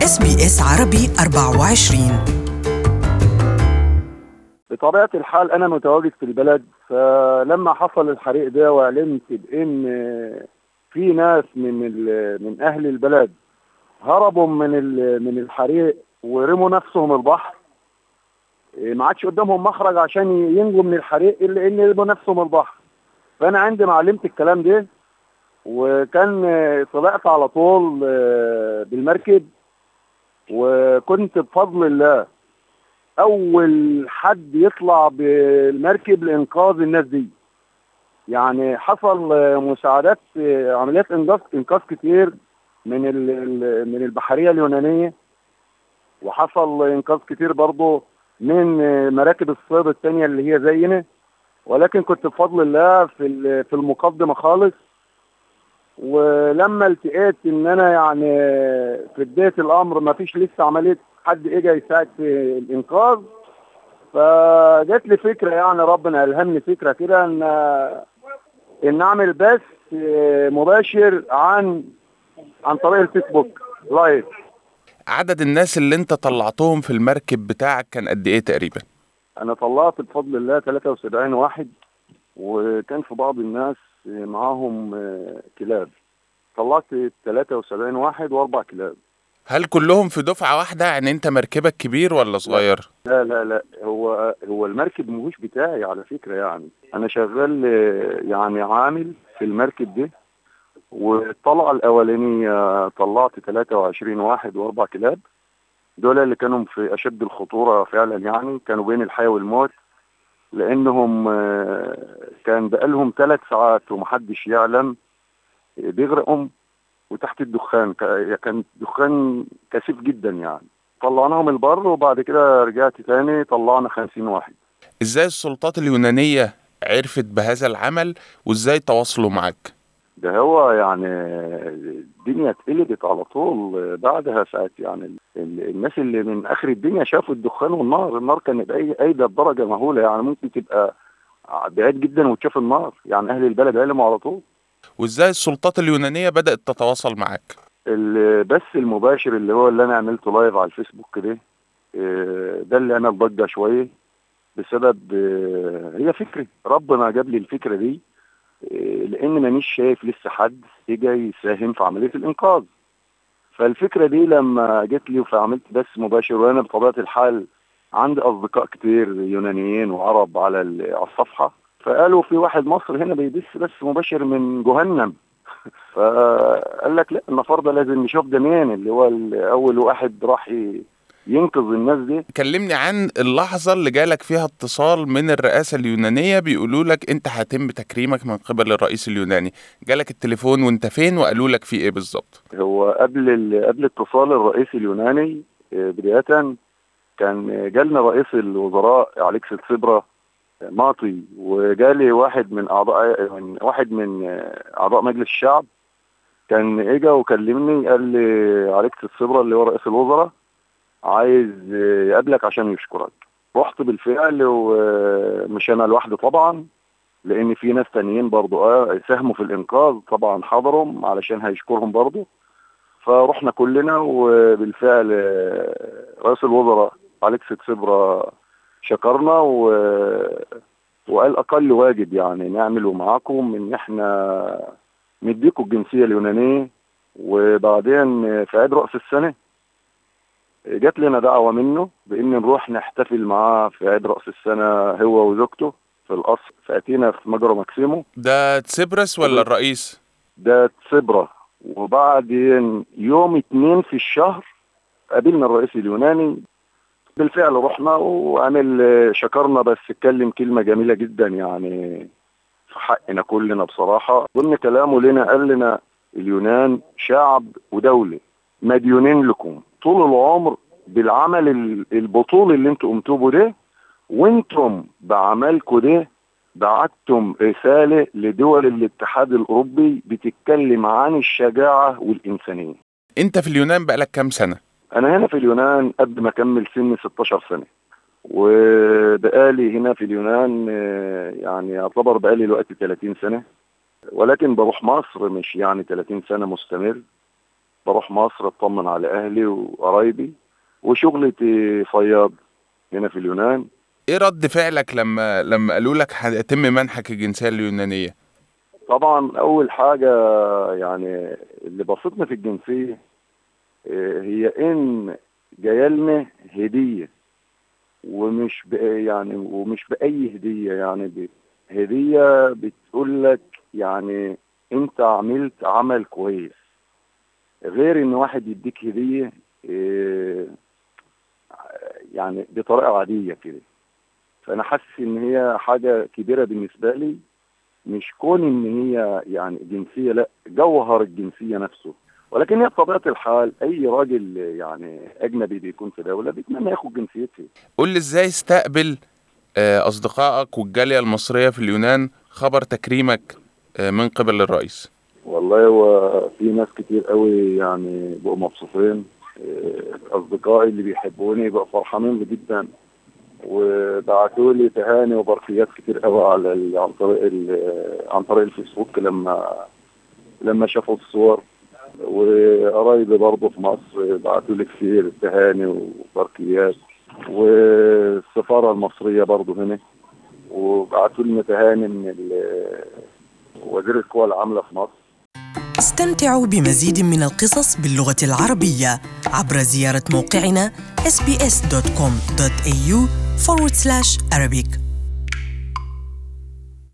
اس بي اس عربي 24 بطبيعة الحال أنا متواجد في البلد فلما حصل الحريق ده وعلمت بأن في ناس من ال- من أهل البلد هربوا من ال- من الحريق ورموا نفسهم البحر إيه، ما عادش قدامهم مخرج عشان ينجوا من الحريق إلا إن يرموا نفسهم البحر فأنا عندما علمت الكلام ده وكان آه، طلعت على طول آه، بالمركب وكنت بفضل الله اول حد يطلع بالمركب لانقاذ الناس دي يعني حصل آه، مساعدات آه، عمليات انقاذ انقاذ كتير من ال- ال- من البحريه اليونانيه وحصل انقاذ كتير برضه من آه، مراكب الصيد الثانيه اللي هي زينا ولكن كنت بفضل الله في ال- في المقدمه خالص ولما التقيت ان انا يعني في بدايه الامر ما فيش لسه عمليه حد اجى يساعد في الانقاذ فجات لي فكره يعني ربنا الهمني فكره كده ان ان اعمل بث مباشر عن عن طريق الفيسبوك لايف عدد الناس اللي انت طلعتهم في المركب بتاعك كان قد ايه تقريبا انا طلعت بفضل الله 73 واحد وكان في بعض الناس معاهم كلاب طلعت 73 واحد واربع كلاب هل كلهم في دفعة واحدة يعني انت مركبك كبير ولا صغير لا لا لا هو هو المركب مش بتاعي على فكره يعني انا شغال آه، يعني عامل في المركب ده والطلعه الاولانيه طلعت 23 واحد واربع كلاب دول اللي كانوا في اشد الخطوره فعلا يعني كانوا بين الحياه والموت لانهم آه، كان بقالهم ثلاث ساعات ومحدش يعلم آه، بيغرقهم وتحت الدخان ك- كان دخان كثيف جدا يعني طلعناهم البر وبعد كده رجعت تاني طلعنا 50 واحد ازاي السلطات اليونانية عرفت بهذا العمل وازاي تواصلوا معاك ده هو يعني الدنيا اتقلبت على طول بعدها ساعات يعني ال- الناس اللي من اخر الدنيا شافوا الدخان والنار النار كانت أي- ايدة بدرجه مهوله يعني ممكن تبقى بعيد جدا وتشوف النار يعني اهل البلد علموا على طول وازاي السلطات اليونانية بدأت تتواصل معاك البث المباشر اللي هو اللي انا عملته لايف على الفيسبوك ده آه، ده اللي عمل ضجه شويه بسبب آه، هي فكره ربنا جاب لي الفكره دي آه، لان مانيش شايف لسه حد اجى يساهم في عمليه الانقاذ فالفكره دي لما جت لي فعملت بث مباشر وانا بطبيعه الحال عندي اصدقاء كتير يونانيين وعرب على ال- على الصفحه فقالوا في واحد مصر هنا بيبث بث مباشر من جهنم فقال لك لا النفر ده لازم نشوف ده مين اللي هو ال- اول واحد راح ي- ينقذ الناس دي كلمني عن اللحظة اللي جالك فيها اتصال من الرئاسة اليونانية بيقولوا لك انت هيتم تكريمك من قبل الرئيس اليوناني جالك التليفون وانت فين وقالوا لك في ايه بالظبط هو قبل ال- قبل اتصال الرئيس اليوناني آه، بداية كان جالنا رئيس الوزراء أليكس تسيبرا آه، ماطي وجالي واحد من أعضاء من واحد من آه، أعضاء مجلس الشعب كان اجا وكلمني قال لي أليكس تسيبرا اللي هو رئيس الوزراء عايز آه، يقابلك عشان يشكرك رحت بالفعل ومش انا لوحدي طبعا لان في ناس تانيين برضو اه ساهموا في الانقاذ طبعا حضرهم علشان هيشكرهم برضو فرحنا كلنا وبالفعل آه، رئيس الوزراء أليكس تسيبرا شكرنا و... وقال اقل واجب يعني نعمله معاكم ان احنا نديكم الجنسيه اليونانيه وبعدين في عيد راس السنه جات لنا دعوه منه بان نروح نحتفل معاه في عيد راس السنه هو وزوجته في القصر فاتينا في مجرى ماكسيمو ده تسبرس ولا الرئيس ده تسبرا وبعدين يوم اتنين في الشهر قابلنا الرئيس اليوناني بالفعل رحنا وعمل شكرنا بس اتكلم كلمة جميلة جدا يعني في حقنا كلنا بصراحة ضمن كلامه لنا قال لنا اليونان شعب ودولة مديونين لكم طول العمر بالعمل ال- البطولي اللي انتم قمتوا به ده وانتم بعملكم ده بعتم رسالة لدول الاتحاد الأوروبي بتتكلم عن الشجاعة والإنسانية انت في اليونان بقالك كام سنة أنا هنا في اليونان قبل ما أكمل سن 16 سنة وبقالي هنا في اليونان آه، يعني يعتبر بقالي دلوقتي 30 سنة ولكن بروح مصر مش يعني 30 سنة مستمر بروح مصر اطمن على اهلي وقرايبي وشغلتي صياد هنا في اليونان ايه رد فعلك لما لما قالوا لك هيتم منحك الجنسيه اليونانيه طبعا اول حاجه يعني اللي بسطني في الجنسيه آه، هي ان جايلنا هديه ومش ب- يعني ومش باي هديه يعني ب- هديه بتقول لك يعني انت عملت عمل كويس غير ان واحد يديك هديه آه، يعني بطريقه عاديه كده فانا حاسس ان هي حاجه كبيره بالنسبه لي مش كون ان هي يعني جنسيه لا جوهر الجنسيه نفسه ولكن هي بطبيعه الحال اي راجل يعني اجنبي بيكون في دوله بيتمنى ياخد جنسيتها قول لي ازاي استقبل آه، اصدقائك والجاليه المصريه في اليونان خبر تكريمك آه، من قبل الرئيس والله هو في ناس كتير قوي يعني بقوا مبسوطين إيه، اصدقائي اللي بيحبوني بقوا فرحانين لي جدا وبعتوا لي تهاني وبرقيات كتير قوي على ال- عن طريق ال- عن طريق الفيسبوك لما لما شافوا الصور وقرايبي برضه في مصر بعتوا لي كتير تهاني وبرقيات والسفاره المصريه برضه هنا وبعتوا لنا تهاني من ال- وزير القوى العامله في مصر استمتعوا بمزيد من القصص باللغة العربية عبر زيارة موقعنا sbs.com.au forward slash Arabic